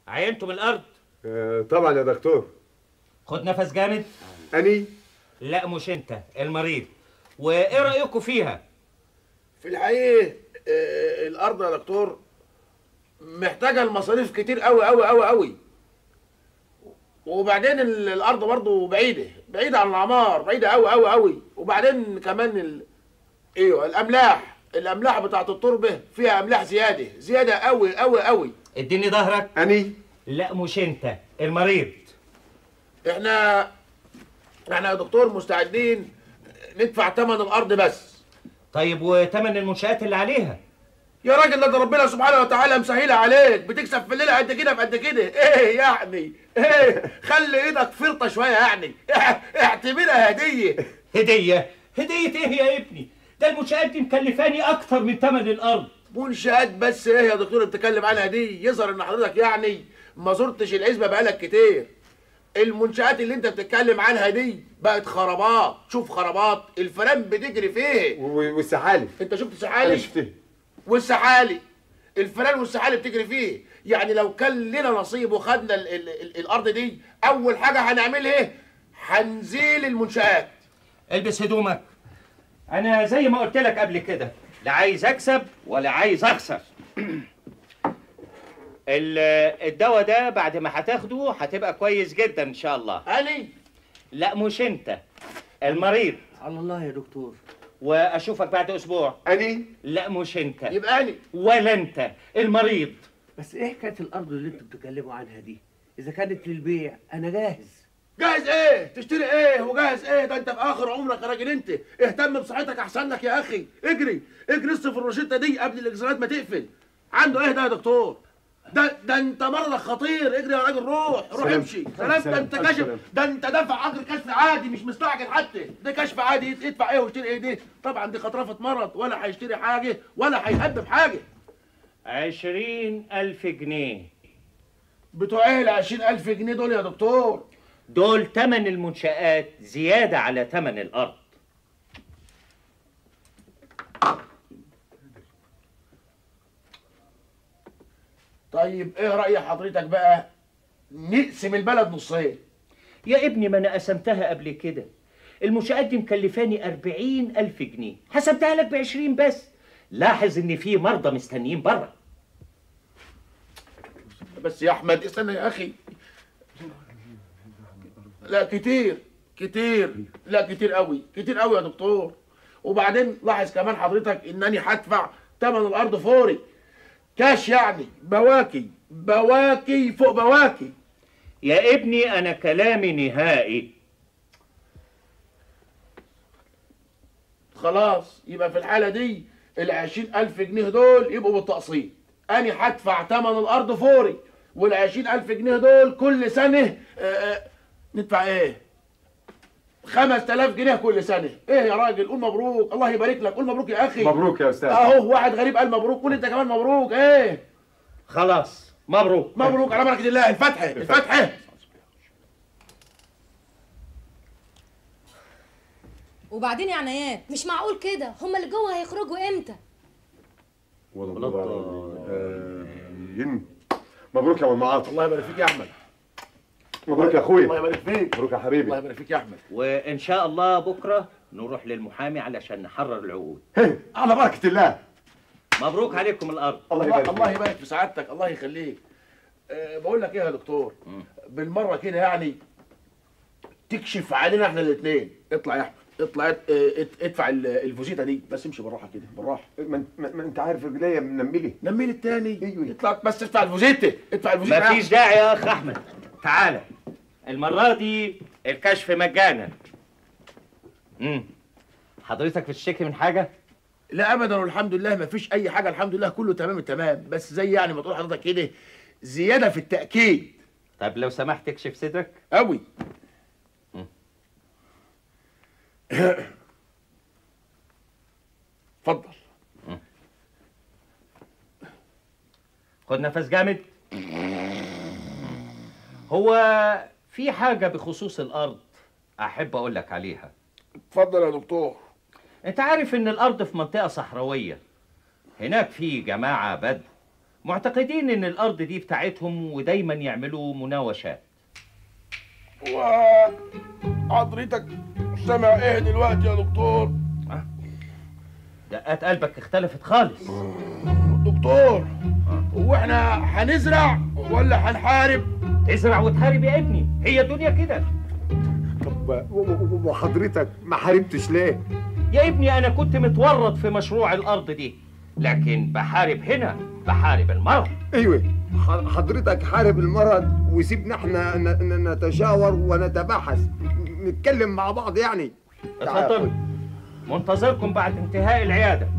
عينتم الارض آه طبعا يا دكتور خد نفس جامد اني لا مش انت المريض وايه رايكم فيها في الحقيقه آه، الارض يا دكتور محتاجه المصاريف كتير قوي قوي قوي قوي وبعدين ال- الارض برضه بعيده بعيده عن العمار بعيده قوي قوي قوي وبعدين كمان ال... ايوه الاملاح الاملاح بتاعت التربه فيها املاح زياده زياده قوي قوي قوي اديني ظهرك اني لا مش انت المريض احنا احنا يا دكتور مستعدين ندفع ثمن الارض بس طيب وتمن المنشآت اللي عليها يا راجل ده ربنا سبحانه وتعالى مسهلها عليك بتكسب في الليله قد كده في قد كده ايه يعني ايه خلي ايدك فرطه شويه يعني اه- اعتبرها هديه هديه هديه ايه يا ابني ده المنشآت دي مكلفاني اكتر من تمن الارض منشآت بس ايه يا دكتور بتتكلم عنها دي يظهر ان حضرتك يعني ما زرتش العزبه بقالك كتير المنشآت اللي انت بتتكلم عنها دي بقت خرابات شوف خرابات الفيران بتجري فيه و- والسحالي انت شفت انا سحالي شفتها والسحالي الفيران والسحالي بتجري فيه يعني لو كان لنا نصيب وخدنا ال ال ال الارض دي اول حاجه هنعملها ايه هنزيل المنشآت البس هدومك انا زي ما قلت لك قبل كده لا عايز اكسب ولا عايز اخسر ال- الدواء ده بعد ما هتاخده هتبقى كويس جدا ان شاء الله اني لا مش انت المريض على الله يا دكتور واشوفك بعد اسبوع اني لا مش انت يبقى اني ولا انت المريض بس ايه حكايه الارض اللي انتوا بتتكلموا عنها دي اذا كانت للبيع انا جاهز جاهز ايه تشتري ايه وجاهز ايه ده انت في اخر عمرك يا راجل انت اهتم بصحتك احسن لك يا اخي اجري اجري اصرف الروشته دي قبل الاجراءات ما تقفل عنده ايه ده يا دكتور ده ده انت مرضك خطير اجري يا راجل روح روح سلام. امشي سلام ده انت ألف كشف سلام. ده انت دافع اجر كشف عادي مش مستعجل حتى ده كشف عادي يت- يدفع ايه ويشتري ايه دي طبعا دي خطرفه مرض ولا هيشتري حاجه ولا هيهبب حاجه عشرين ألف جنيه بتوع ايه ال 20000 جنيه دول يا دكتور دول تمن المنشآت زيادة على تمن الأرض طيب ايه رأي حضرتك بقى نقسم البلد نصين يا ابني ما أنا قسمتها قبل كده المنشآت دي مكلفاني أربعين ألف جنيه حسبتها لك بعشرين بس لاحظ إن في مرضى مستنيين بره بس يا احمد استنى يا اخي لا كتير كتير لا كتير قوي كتير قوي يا دكتور وبعدين لاحظ كمان حضرتك انني هدفع ثمن الارض فوري كاش يعني بواكي بواكي فوق بواكي يا ابني أنا كلامي نهائي خلاص يبقى في الحالة دي ال ألف جنيه دول يبقوا بالتقسيط أنا هدفع ثمن الأرض فوري وال ألف جنيه دول كل سنة آه، آه، ندفع إيه؟ 5000 جنيه كل سنة إيه يا راجل قول مبروك الله يبارك لك قول مبروك يا أخي مبروك يا استاذ أهو واحد غريب قال مبروك قول أنت كمان مبروك إيه؟ خلاص مبروك مبروك على بركة الله الفتحة الفتحة وبعدين يا عنايات مش معقول كده هما اللي جوه هيخرجوا امتى والله مبروك يا ابو المعاطي الله يبارك فيك يا أحمد مبروك يا الله اخويا يبارك فيك مبروك يا الله حبيبي يبارك فيك يا أحمد وإن شاء الله بكرة نروح للمحامي علشان نحرر العقود هي، على بركه الله مبروك عليكم الأرض الله الله, يبارك الله فيك. يبارك في سعادتك الله يخليك أه بقول لك ايه يا دكتور بالمره كده يعني تكشف علينا احنا الاثنين اطلع يا احمد اطلع ات- ات- ادفع ال- الفوزيتا دي بس امشي بالراحه كده بالراحه ما انت- ما- ما انت عارف رجليا منملي نميل التاني أيوة. اطلع بس ادفع الفوزيتا ادفع الفوزيتا مفيش داعي يا اخ احمد تعالى المره دي الكشف مجانا امم حضرتك بتشتكي من حاجه لا ابدا والحمد لله ما فيش اي حاجه الحمد لله كله تمام التمام بس زي يعني ما تقول حضرتك كده زياده في التاكيد طب لو سمحت اكشف صدرك قوي اتفضل خد نفس جامد هو في حاجه بخصوص الارض احب اقول لك عليها اتفضل يا دكتور انت عارف ان الارض في منطقه صحراويه هناك في جماعه بدو معتقدين ان الارض دي بتاعتهم ودايما يعملوا مناوشات وحضرتك سامع ايه دلوقتي يا دكتور دقات قلبك اختلفت خالص دكتور هو احنا هنزرع ولا هنحارب تزرع وتحارب يا ابني هي الدنيا كده طب و- و- وحضرتك ما حاربتش ليه؟ يا ابني انا كنت متورط في مشروع الارض دي لكن بحارب هنا بحارب المرض ايوه ح- حضرتك حارب المرض وسيبنا احنا ن- ن- نتشاور ونتباحث ن- نتكلم مع بعض يعني اتفضلوا منتظركم بعد انتهاء العياده